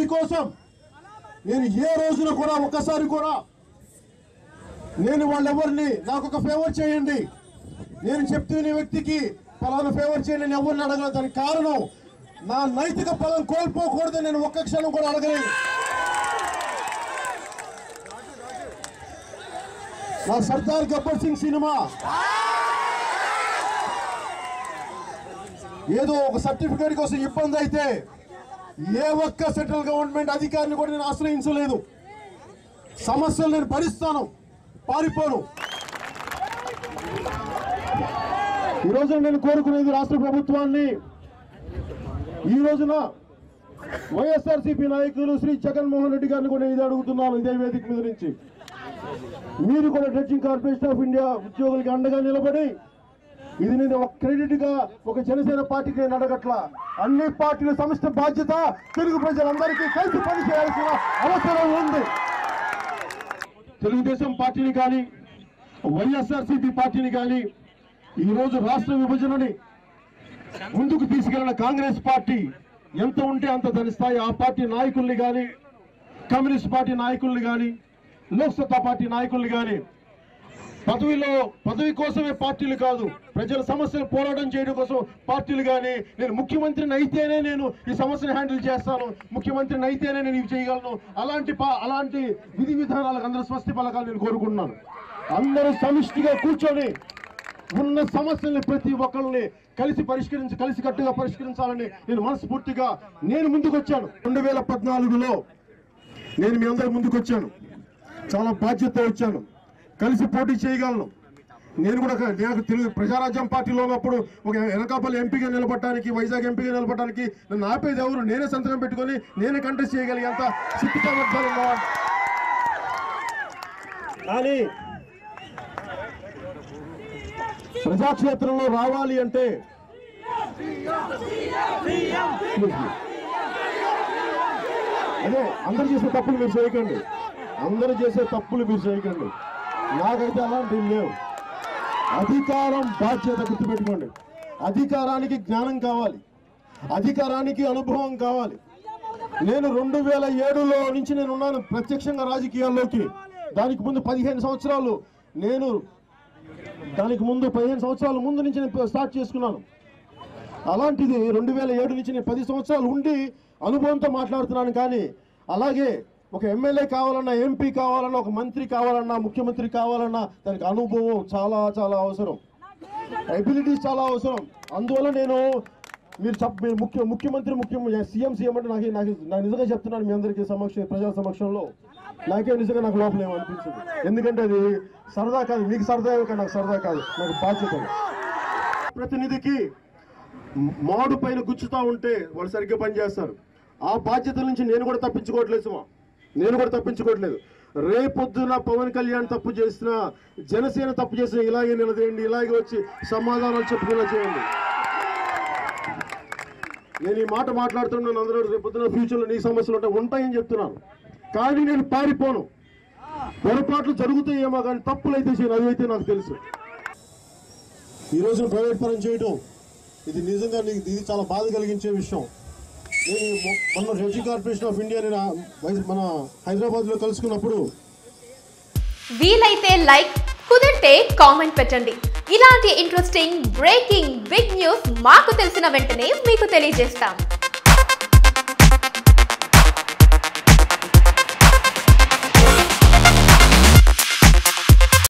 కోసం నేను ఏ రోజున కూడా ఒక్కసారి కూడా నేను వాళ్ళెవరిని నాకు ఒక ఫేవర్ చేయండి నేను చెప్తున్న వ్యక్తికి పలానా ఫేవర్ చేయండి నేను ఎవరిని అడగలేదు దానికి కారణం నా నైతిక పదం కోల్పోకూడదు నేను ఒక్క క్షణం కూడా అడగలేదు నా సర్దార్ గబ్బర్ సింగ్ సినిమా ఏదో ఒక సర్టిఫికేట్ కోసం ఇబ్బంది అయితే ఏ ఒక్క సెంట్రల్ గవర్నమెంట్ అధికారిని కూడా నేను ఆశ్రయించలేదు సమస్యలు నేను భరిస్తాను పారిపోను ఈ రోజున నేను కోరుకునేది రాష్ట్ర ప్రభుత్వాన్ని ఈ రోజున వైఎస్ఆర్సీపీ నాయకులు శ్రీ జగన్మోహన్ రెడ్డి గారిని కూడా ఇది అడుగుతున్నాను ఇదే వేదిక మీద నుంచి మీరు కూడా డ్రెడ్జింగ్ కార్పొరేషన్ ఆఫ్ ఇండియా ఉద్యోగులకి అండగా నిలబడి ఇది నేను ఒక క్రెడిట్ గా ఒక జనసేన పార్టీకి నేను అడగట్ల అన్ని పార్టీల సంస్థ బాధ్యత తెలుగు ప్రజలందరికీ కలిసి పనిచేయాల్సిన అవసరం ఉంది తెలుగుదేశం పార్టీని కానీ వైఎస్ఆర్సీపీ పార్టీని కానీ ఈ రోజు రాష్ట్ర విభజనని ముందుకు తీసుకెళ్లిన కాంగ్రెస్ పార్టీ ఎంత ఉంటే అంత దాని స్థాయి ఆ పార్టీ నాయకుల్ని కానీ కమ్యూనిస్ట్ పార్టీ నాయకుల్ని కానీ లోక్సత్తా పార్టీ నాయకుల్ని కానీ పదవిలో పదవి కోసమే పార్టీలు కాదు ప్రజల సమస్యలు పోరాటం చేయడం కోసం పార్టీలు కానీ నేను ముఖ్యమంత్రిని అయితేనే నేను ఈ సమస్యను హ్యాండిల్ చేస్తాను ముఖ్యమంత్రిని అయితేనే నేను ఇవి చేయగలను అలాంటి పా- అలాంటి విధి విధానాలకు అందరూ స్వస్తి పలకాలు నేను కోరుకుంటున్నాను అందరూ సమిష్టిగా కూర్చొని ఉన్న సమస్యల్ని ప్రతి ఒక్కరిని కలిసి పరిష్కరించి కలిసి కట్టుగా పరిష్కరించాలని నేను మనస్ఫూర్తిగా నేను ముందుకు వచ్చాను రెండు వేల పద్నాలుగులో నేను మీ అందరి ముందుకు వచ్చాను చాలా బాధ్యత వచ్చాను కలిసి పోటీ చేయగలను నేను కూడా ఒక- నాకు తెలుగు ప్రజారాజ్యం పార్టీలో ఉన్నప్పుడు ఒక వెనకాపల్లి ఎంపీగా నిలబడటానికి వైజాగ్ ఎంపీగా నిలబడటానికి నన్ను ఆపేది ఎవరు నేనే సంతకం పెట్టుకొని నేనే కంటెస్ట్ చేయగలిగేంత శక్తి సామర్థ్యాలు ఉన్నవాడిని కానీ ప్రజాక్షేత్రంలో రావాలి అంటే అదే అందరు చేసే తప్పులు మీరు చేయకండి అందరూ చేసే తప్పులు మీరు చేయకండి నాకైతే అలాంటివి లేవు అధికారం బాధ్యత గుర్తుపెట్టుకోండి అధికారానికి జ్ఞానం కావాలి అధికారానికి అనుభవం కావాలి నేను రెండు వేల ఏడులో నుంచి నేను ఉన్నాను ప్రత్యక్షంగా రాజకీయాల్లోకి దానికి ముందు పదిహేను సంవత్సరాలు నేను దానికి ముందు పదిహేను సంవత్సరాల ముందు నుంచి నేను స్టార్ట్ చేసుకున్నాను అలాంటిది రెండు వేల ఏడు నుంచి నేను పది సంవత్సరాలు ఉండి అనుభవంతో మాట్లాడుతున్నాను కానీ అలాగే ఒక ఎమ్మెల్యే కావాలన్నా ఎంపీ కావాలన్నా ఒక మంత్రి కావాలన్నా ముఖ్యమంత్రి కావాలన్నా దానికి అనుభవం చాలా చాలా అవసరం ఎబిలిటీస్ చాలా అవసరం అందువల్ల నేను మీరు చెప్ మీరు ముఖ్య ముఖ్యమంత్రి ముఖ్యం సీఎం సీఎం అంటే నాకు నాకు నాకు నిజంగా చెప్తున్నాను మీ అందరికీ సమక్ష ప్రజల సమక్షంలో నాకే నిజంగా నాకు లోపల ఏమనిపించింది ఎందుకంటే అది సరదా కాదు మీకు సరదా కానీ నాకు సరదా కాదు నాకు బాధ్యత ప్రతినిధికి మాడు పైన గుచ్చుతా ఉంటే వాళ్ళు సరిగ్గా పనిచేస్తారు ఆ బాధ్యత నుంచి నేను కూడా తప్పించుకోవట్లేదు సుమా నేను కూడా తప్పించుకోవట్లేదు రేపొద్దున పవన్ కళ్యాణ్ తప్పు చేసిన జనసేన తప్పు చేసిన ఇలాగే నిలదేయండి ఇలాగే వచ్చి సమాధానాలు చెప్పుకునేలా చేయండి నేను ఈ మాట మాట్లాడుతున్నాను అందరూ రేపొద్దున ఫ్యూచర్లో నీ సమస్యలు ఉంటాయి ఉంటాయని చెప్తున్నాను కానీ నేను పారిపోను పొరపాట్లు జరుగుతాయేమో కానీ తప్పులు అయితే చేయను అవి అయితే నాకు తెలుసు ఈ రోజున ప్రైవేట్ పరం చేయడం ఇది నిజంగా నీకు ఇది చాలా బాధ కలిగించే విషయం నేను మొ- మొన్న రెడ్జీ కార్పొరేషన్ ఆఫ్ ఇండియా నేను ఆ వై- మన హైదరాబాద్లో కలుసుకున్నప్పుడు వీలైతే లైక్ కుదిరితే కామెంట్ పెట్టండి ఇలాంటి ఇంట్రెస్టింగ్ బ్రేకింగ్ బిగ్ న్యూస్ మాకు తెలిసిన వెంటనే మీకు తెలియజేస్తాం